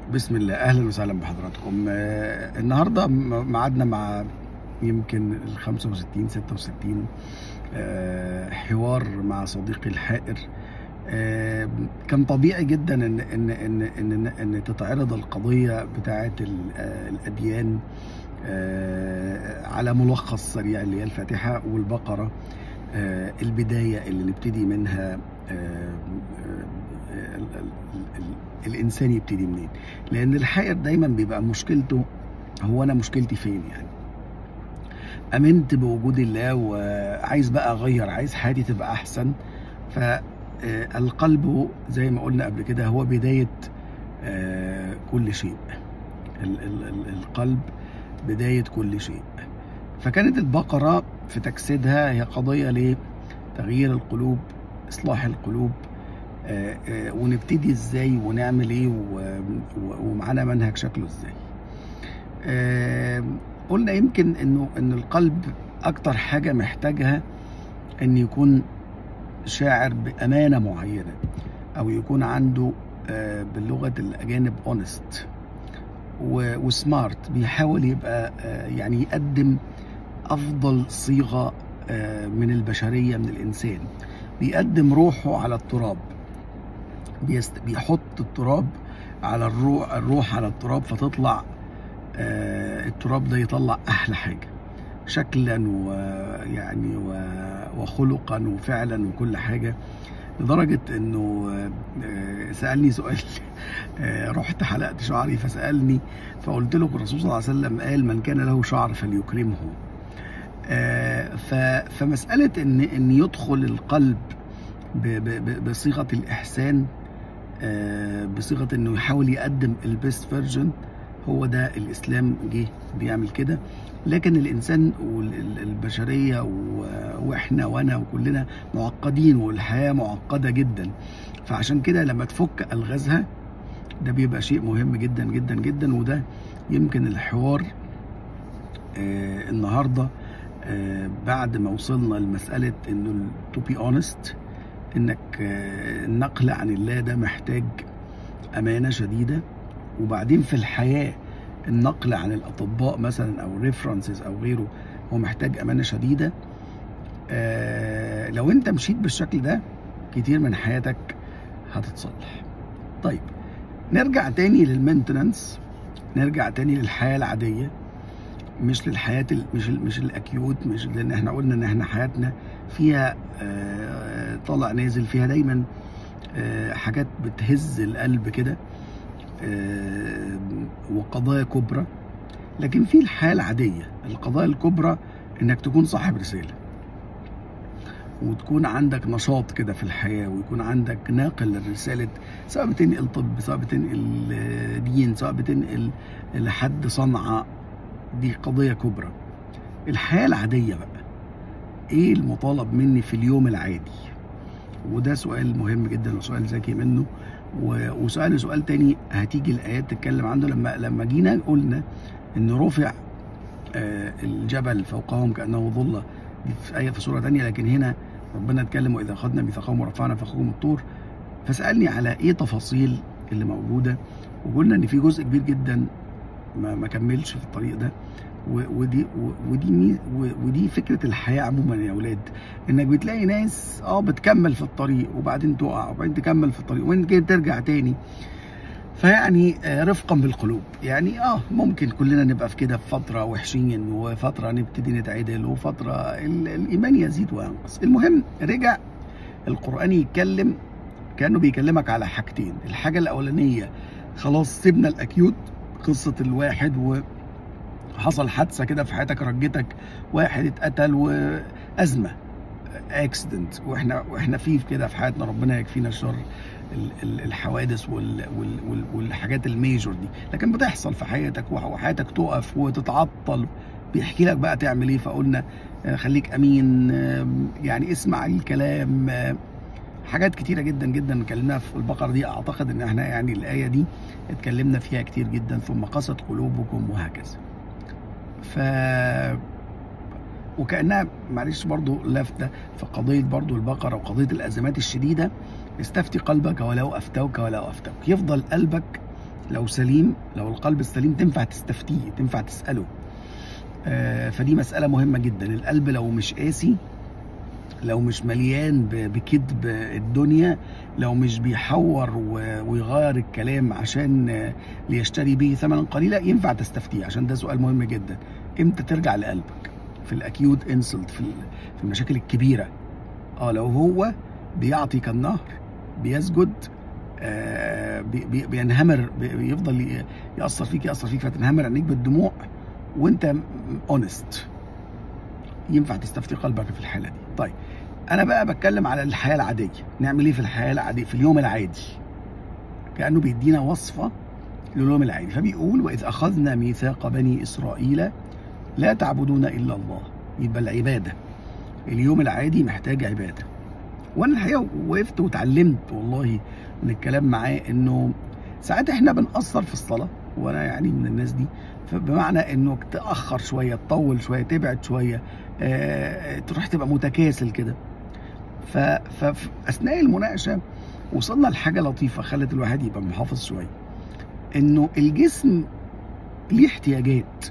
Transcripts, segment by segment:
بسم الله اهلا وسهلا بحضراتكم آه، النهارده م- ميعادنا مع يمكن ال 65 66 آه، حوار مع صديقي الحائر آه، كان طبيعي جدا ان ان ان ان, إن تتعرض القضيه بتاعه ال- آه، الاديان آه، على ملخص سريع اللي هي الفاتحه والبقره آه، البدايه اللي نبتدي منها آه، آه، ال- ال- ال- الانسان يبتدي منين لان الحائر دايما بيبقى مشكلته هو انا مشكلتي فين يعني امنت بوجود الله وعايز بقى اغير عايز حياتي تبقى احسن فالقلب زي ما قلنا قبل كده هو بدايه آه، كل شيء ال- ال- ال- القلب بدايه كل شيء فكانت البقره في تجسيدها هي قضيه لتغيير القلوب اصلاح القلوب آه، آه، ونبتدي ازاي ونعمل ايه و- و- ومعانا منهج شكله ازاي آه، قلنا يمكن انه ان القلب اكتر حاجه محتاجها ان يكون شاعر بامانه معينه او يكون عنده آه، بلغه الاجانب اونست وسمارت بيحاول يبقى آه، يعني يقدم افضل صيغه آه، من البشريه من الانسان بيقدم روحه على التراب بيست... بيحط التراب على الروح الروح على التراب فتطلع آه التراب ده يطلع احلى حاجه شكلا ويعني و- وخلقا وفعلا وكل حاجه لدرجه انه آه، سالني سؤال آه، رحت حلقت شعري فسالني فقلت له الرسول صلى الله عليه وسلم قال من كان له شعر فليكرمه آه، ف- فمساله ان ان يدخل القلب ب- ب- ب- بصيغه الاحسان آه، بصيغه انه يحاول يقدم البيست فيرجن هو ده الاسلام جه بيعمل كده لكن الانسان والبشريه واحنا وانا وكلنا معقدين والحياه معقده جدا فعشان كده لما تفك الغازها ده بيبقى شيء مهم جدا جدا جدا وده يمكن الحوار آه النهارده آه بعد ما وصلنا لمساله انه تو بي اونست انك آه النقل عن الله ده محتاج امانه شديده وبعدين في الحياه النقل عن الاطباء مثلا او ريفرنسز او غيره هو محتاج امانه شديده آه لو انت مشيت بالشكل ده كتير من حياتك هتتصلح طيب نرجع تاني للمينتننس نرجع تاني للحياه العاديه مش للحياه ال- مش ال مش الاكيوت مش لان احنا قلنا ان احنا حياتنا فيها آه، طالع نازل فيها دايما آه، حاجات بتهز القلب كده آه، وقضايا كبرى لكن في الحياه العاديه القضايا الكبرى انك تكون صاحب رساله وتكون عندك نشاط كده في الحياه ويكون عندك ناقل للرساله سواء بتنقل طب سواء بتنقل آه، دين سواء بتنقل لحد صنعه دي قضيه كبرى الحياه العاديه بقى ايه المطالب مني في اليوم العادي وده سؤال مهم جدا وسؤال ذكي منه و- وسؤال سؤال تاني هتيجي الايات تتكلم عنه لما لما جينا قلنا ان رفع آه، الجبل فوقهم كانه ظله دي في ايه في سوره تانية لكن هنا ربنا اتكلم واذا اخذنا ميثاقهم ورفعنا فوقهم الطور فسالني على ايه تفاصيل اللي موجوده وقلنا ان في جزء كبير جدا ما ما كملش في الطريق ده و- ودي و- ودي مي- و- ودي فكره الحياه عموما يا اولاد انك بتلاقي ناس اه بتكمل في الطريق وبعدين تقع وبعدين تكمل في الطريق وبعدين كده ترجع تاني فيعني آه، رفقا بالقلوب يعني اه ممكن كلنا نبقى في كده في فتره وحشين وفتره نبتدي نتعدل وفتره ال- الايمان يزيد وينقص المهم رجع القران يتكلم كانه بيكلمك على حاجتين الحاجه الاولانيه خلاص سيبنا الاكيوت قصه الواحد وحصل حادثه كده في حياتك رجتك واحد اتقتل وازمه اكسيدنت واحنا واحنا فيه كده في حياتنا ربنا يكفينا شر ال- ال- الحوادث وال وال وال والحاجات الميجور دي لكن بتحصل في حياتك وح- وحياتك تقف وتتعطل بيحكي لك بقى تعمل ايه فقلنا آه، خليك امين آه، يعني اسمع الكلام آه، حاجات كتيره جدا جدا اتكلمناها في البقره دي اعتقد ان احنا يعني الايه دي اتكلمنا فيها كتير جدا ثم قست قلوبكم وهكذا ف وكانها معلش برضو لافته في قضيه برضو البقره وقضيه الازمات الشديده استفتي قلبك ولو افتوك ولو افتوك يفضل قلبك لو سليم لو القلب السليم تنفع تستفتيه تنفع تساله آه، فدي مساله مهمه جدا القلب لو مش قاسي لو مش مليان ب- بكذب الدنيا لو مش بيحور و- ويغير الكلام عشان آه، ليشتري به ثمنا قليلا ينفع تستفتيه عشان ده سؤال مهم جدا امتى ترجع لقلبك في الاكيوت انسلت في ال- في المشاكل الكبيره اه لو هو بيعطي كالنهر بيسجد آه بي- بي- بينهمر بي- بيفضل ي- ياثر فيك ياثر فيك فتنهمر عينيك بالدموع وانت اونست ينفع تستفتي قلبك في الحاله دي طيب انا بقى بتكلم على الحياه العاديه نعمل ايه في الحياه العاديه في اليوم العادي كانه بيدينا وصفه لليوم العادي فبيقول واذ اخذنا ميثاق بني اسرائيل لا تعبدون الا الله يبقى العباده اليوم العادي محتاج عباده وانا الحقيقه وقفت واتعلمت والله من الكلام معاه انه ساعات احنا بنقصر في الصلاه وانا يعني من الناس دي فبمعنى انه تاخر شويه تطول شويه تبعد شويه آه، تروح تبقى متكاسل كده ف- ففي اثناء المناقشه وصلنا لحاجه لطيفه خلت الواحد يبقى محافظ شويه انه الجسم ليه احتياجات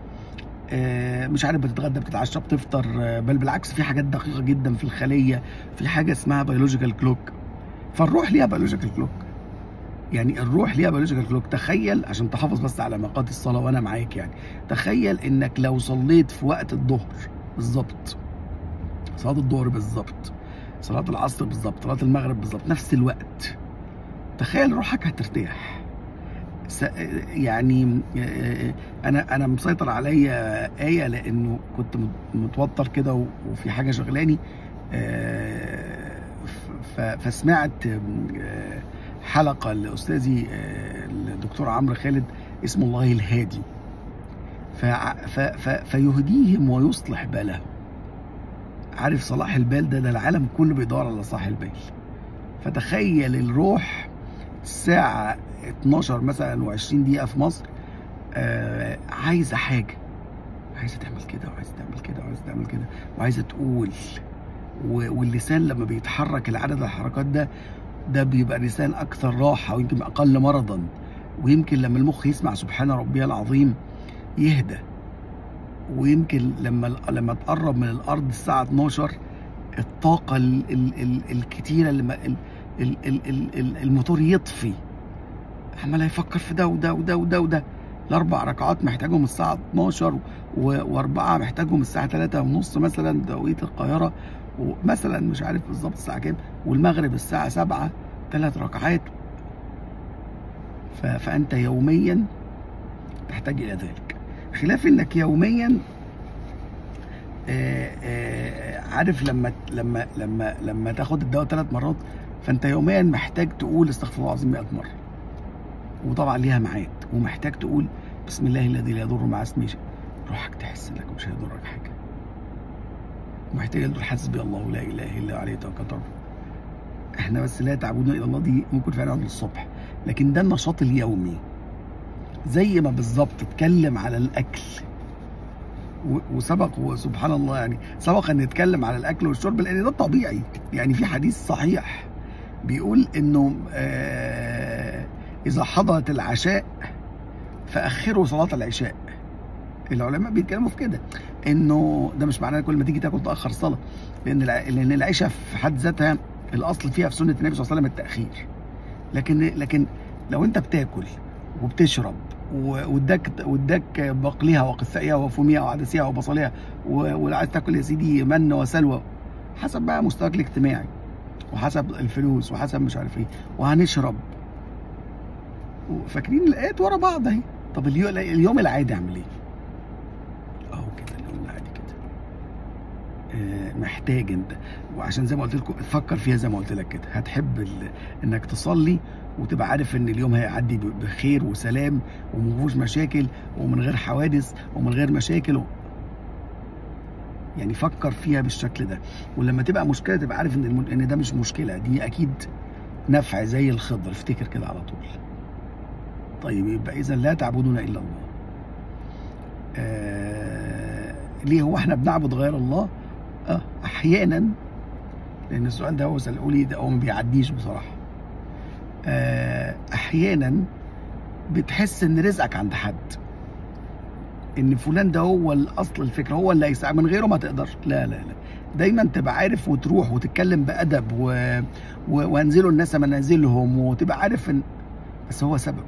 آه، مش عارف بتتغدى بتتعشى بتفطر آه، بل بالعكس في حاجات دقيقه جدا في الخليه في حاجه اسمها بيولوجيكال كلوك فالروح ليها بيولوجيكال كلوك يعني الروح ليها بيولوجيكال كلوك تخيل عشان تحافظ بس على ميقات الصلاه وانا معاك يعني تخيل انك لو صليت في وقت الظهر بالظبط صلاه الظهر بالظبط صلاه العصر بالظبط صلاه المغرب بالظبط نفس الوقت تخيل روحك هترتاح س- يعني آه، انا انا مسيطر عليا ايه لانه كنت مت- متوتر كده و- وفي حاجه شغلاني آه، ف- فسمعت آه، حلقه لاستاذي آه، الدكتور عمرو خالد اسمه الله الهادي فع- ف- ف- فيهديهم ويصلح بالهم عارف صلاح البال ده ده العالم كله بيدور على صلاح البال فتخيل الروح الساعة 12 مثلا و20 دقيقة في مصر آه عايزة حاجة عايزة تعمل كده وعايزة تعمل كده وعايزة تعمل كده وعايزة تقول و- واللسان لما بيتحرك العدد الحركات ده ده بيبقى لسان أكثر راحة ويمكن أقل مرضا ويمكن لما المخ يسمع سبحان ربي العظيم يهدى ويمكن لما لما تقرب من الارض الساعه 12 الطاقه ال ال ال الكتيره اللي ما- ال ال ال ال ال الموتور يطفي عمال يفكر في ده وده وده وده وده الاربع ركعات محتاجهم الساعه 12 و- واربعه محتاجهم الساعه 3 ونص مثلا توقيت القاهره ومثلا مش عارف بالظبط الساعه كام والمغرب الساعه 7 ثلاث ركعات ف- فانت يوميا تحتاج الى ذلك خلاف انك يوميا آه، آه، عارف لما لما لما لما تاخد الدواء ثلاث مرات فانت يوميا محتاج تقول استغفر الله العظيم 100 مره وطبعا ليها ميعاد ومحتاج تقول بسم الله الذي لا يضر مع اسمه شيء روحك تحس انك مش هيضرك حاجه ومحتاج تقول حسبي الله لا اله الا هو عليه توكلت رب احنا بس لا تعبدون الا الله دي ممكن فعلا عند الصبح لكن ده النشاط اليومي زي ما بالظبط اتكلم على الاكل و- وسبق وسبحان الله يعني سبق ان نتكلم على الاكل والشرب لان ده طبيعي يعني في حديث صحيح بيقول انه آه اذا حضرت العشاء فاخروا صلاه العشاء العلماء بيتكلموا في كده انه ده مش معناه كل ما تيجي تاكل تاخر صلاه لان الع- لان العشاء في حد ذاتها الاصل فيها في سنه النبي صلى الله عليه وسلم التاخير لكن لكن لو انت بتاكل وبتشرب و- واداك واداك بقلها وقثائها وفومها وعدسها وبصلها و- ولو عايز تاكل يا سيدي من وسلوى حسب بقى مستواك الاجتماعي وحسب الفلوس وحسب مش عارف ايه وهنشرب فاكرين الايات ورا بعض اهي طب اليو- اليوم العادي اعمل ايه؟ اهو كده اليوم العادي كده آه، محتاج انت وعشان زي ما قلت لكم فكر فيها زي ما قلت لك كده هتحب ال... انك تصلي وتبقى عارف ان اليوم هيعدي ب- بخير وسلام ومفيهوش مشاكل ومن غير حوادث ومن غير مشاكل و... يعني فكر فيها بالشكل ده ولما تبقى مشكله تبقى عارف ان الم... ان ده مش مشكله دي اكيد نفع زي الخضر افتكر كده على طول طيب يبقى اذا لا تعبدون الا الله آه... ليه هو احنا بنعبد غير الله اه احيانا لان السؤال ده هو سألوا لي ده هو ما بيعديش بصراحه آه، احيانا بتحس ان رزقك عند حد ان فلان ده هو الاصل الفكره هو اللي هيساعد من غيره ما تقدرش لا لا لا دايما تبقى عارف وتروح وتتكلم بادب و... و... وانزلوا الناس منازلهم وتبقى عارف ان بس هو سبب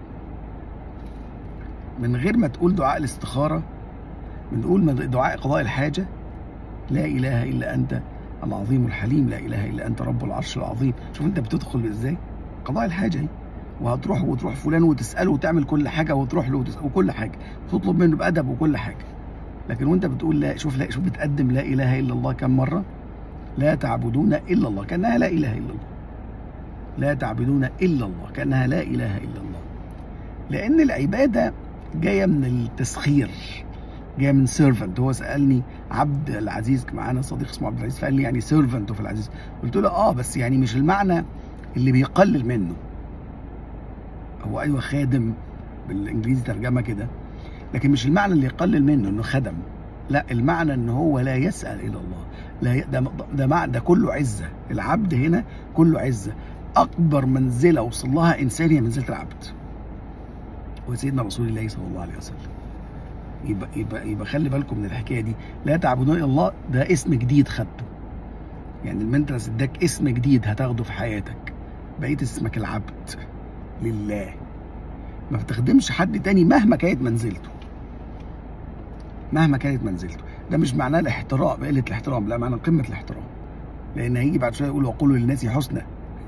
من غير ما تقول دعاء الاستخاره بنقول دعاء قضاء الحاجه لا اله الا انت العظيم الحليم لا اله الا انت رب العرش العظيم شوف انت بتدخل ازاي قضاء الحاجه اهي وهتروح وتروح فلان وتساله وتعمل كل حاجه وتروح له وتسأله وكل حاجه وتطلب منه بادب وكل حاجه لكن وانت بتقول لا شوف لا شوف بتقدم لا اله الا الله كم مره لا تعبدون الا الله كانها لا اله الا الله لا تعبدون الا الله كانها لا اله الا الله لان العباده جايه من التسخير جايه من سيرفنت هو سالني عبد العزيز معانا صديق اسمه عبد العزيز فقال لي يعني سيرفنت في العزيز قلت له اه بس يعني مش المعنى اللي بيقلل منه هو ايوه خادم بالانجليزي ترجمه كده لكن مش المعنى اللي يقلل منه انه خدم لا المعنى ان هو لا يسال الى الله لا ي... ده ده معنى ده كله عزه العبد هنا كله عزه اكبر منزله وصل لها انسان هي منزله العبد وسيدنا رسول الله صلى الله عليه وسلم يبقى يبقى يبقى خلي بالكم من الحكايه دي لا تعبدون الا الله ده اسم جديد خدته يعني المنترس اداك اسم جديد هتاخده في حياتك بقيت اسمك العبد لله ما بتخدمش حد تاني مهما كانت منزلته مهما كانت منزلته ده مش معناه الاحترام قله الاحترام لا معناه قمه الاحترام لان هيجي بعد شويه يقول وقولوا للناس حسنى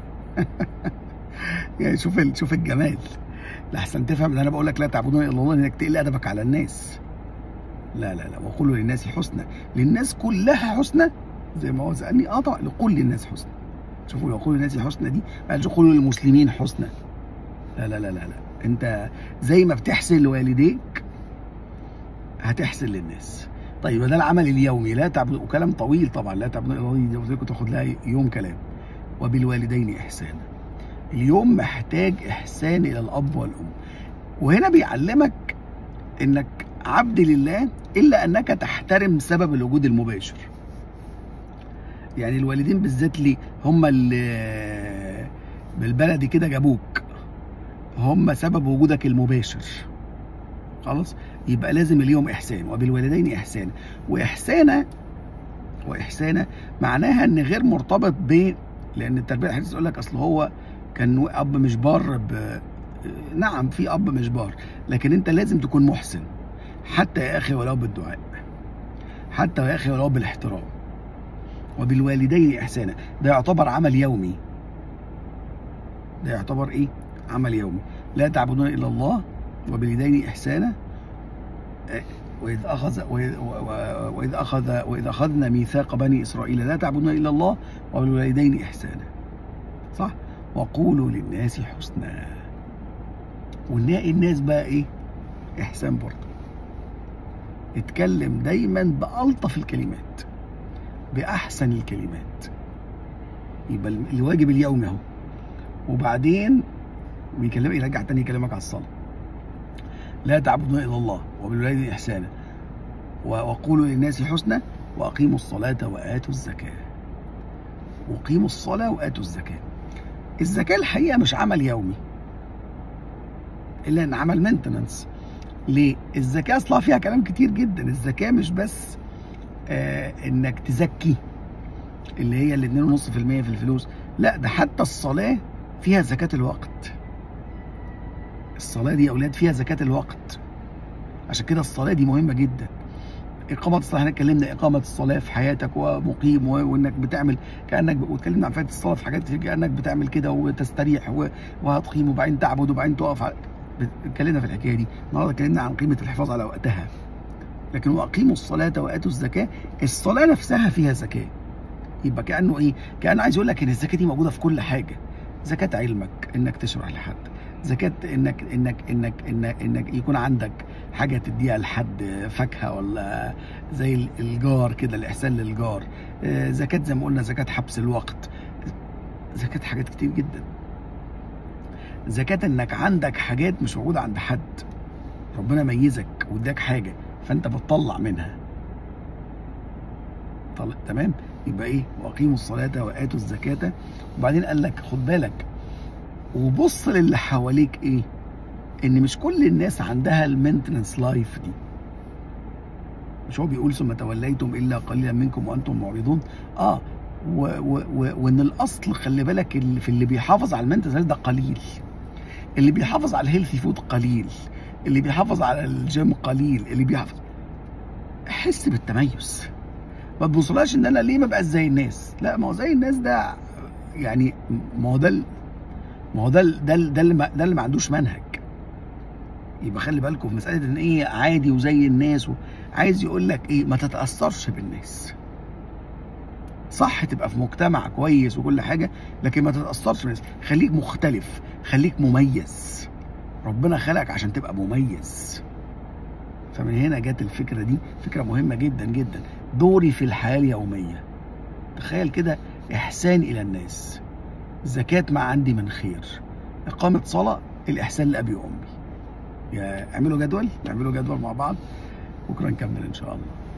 يعني شوف شوف الجمال لحسن تفهم ان انا بقول لك لا تعبدون الا الله انك تقل ادبك على الناس لا لا لا وقولوا للناس حسنى للناس كلها حسنى زي ما هو سالني اه طبعا لكل الناس حسنى شوفوا وقولوا للناس حسنى دي ما قالش قولوا للمسلمين حسنى لا لا لا لا لا انت زي ما بتحسن لوالديك هتحسن للناس طيب ده العمل اليومي لا تعبد وكلام طويل طبعا لا تعبدون الا الله دي قلت لكم تاخد لها يوم كلام وبالوالدين احسانا اليوم محتاج احسان الى الاب والام وهنا بيعلمك انك عبد لله الا انك تحترم سبب الوجود المباشر يعني الوالدين بالذات لي هم اللي بالبلدي كده جابوك هم سبب وجودك المباشر خلاص يبقى لازم اليوم احسان وبالوالدين احسانا واحسانا واحسانا معناها ان غير مرتبط ب لان التربيه الحديثه يقول لك اصل هو كان اب مش بار ب... نعم في اب مش بار لكن انت لازم تكون محسن حتى يا اخي ولو بالدعاء حتى يا اخي ولو بالاحترام وبالوالدين احسانا ده يعتبر عمل يومي ده يعتبر ايه عمل يومي لا تعبدون الا الله وبالوالدين احسانا وإذ أخذ وإذ أخذ وإذ أخذنا ميثاق بني إسرائيل لا تعبدون إلا الله وبالوالدين إحسانا صح وقولوا للناس حسنا ونلاقي الناس بقى إيه إحسان برضه اتكلم دايما بألطف الكلمات بأحسن الكلمات يبقى الواجب اليومي أهو وبعدين بيكلمك يرجع تاني يكلمك على الصلاه لا تعبدون الا الله وبالوالدين احسانا وقولوا للناس حسنا واقيموا الصلاه واتوا الزكاه وقيموا الصلاه واتوا الزكاه الزكاه الحقيقه مش عمل يومي الا ان عمل مينتننس ليه الزكاه اصلا فيها كلام كتير جدا الزكاه مش بس آه انك تزكي اللي هي ال 2.5% في الفلوس لا ده حتى الصلاه فيها زكاه الوقت الصلاة دي يا أولاد فيها زكاة الوقت عشان كده الصلاة دي مهمة جدا إقامة الصلاة احنا اتكلمنا إقامة الصلاة في حياتك ومقيم وإنك بتعمل كأنك واتكلمنا عن فائدة الصلاة في حاجات كتير كأنك بتعمل كده وتستريح وهتقيم وبعدين تعبد وبعدين تقف اتكلمنا في الحكاية دي النهارده اتكلمنا عن قيمة الحفاظ على وقتها لكن وأقيموا الصلاة وآتوا الزكاة الصلاة نفسها فيها زكاة يبقى كأنه إيه؟ كأنه عايز يقول لك إن الزكاة دي موجودة في كل حاجة زكاة علمك إنك تشرح لحد زكاة انك انك انك انك, إنك يكون عندك حاجة تديها لحد فاكهة ولا زي الجار كده الإحسان للجار زكاة زي ما قلنا زكاة حبس الوقت زكاة حاجات كتير جدا زكاة انك عندك حاجات مش موجودة عند حد ربنا ميزك واداك حاجة فانت بتطلع منها طلع تمام يبقى ايه واقيموا الصلاة واتوا الزكاة وبعدين قال لك خد بالك وبص للي حواليك ايه ان مش كل الناس عندها المينتنس لايف دي مش هو بيقول ثم توليتم الا قليلا منكم وانتم معرضون اه و و و وان الاصل خلي بالك اللي في اللي بيحافظ على المينتنس ده قليل اللي بيحافظ على الهيلثي فود قليل اللي بيحافظ على الجيم قليل اللي بيحافظ حس بالتميز ما تبصلاش ان انا ليه ما بقاش زي الناس لا ما هو زي الناس ده يعني ما هو ده ال- ما هو ده ال- ده ال- ده اللي ما- ده اللي ما عندوش منهج يبقى خلي بالكم في مساله ان ايه عادي وزي الناس و... عايز يقول لك ايه ما تتاثرش بالناس صح تبقى في مجتمع كويس وكل حاجه لكن ما تتاثرش بالناس خليك مختلف خليك مميز ربنا خلقك عشان تبقى مميز فمن هنا جت الفكره دي فكره مهمه جدا جدا دوري في الحياه اليوميه تخيل كده احسان الى الناس زكاه ما عندي من خير اقامه صلاه الاحسان لابي وامي يا اعملوا جدول نعملوا جدول مع بعض بكره نكمل ان شاء الله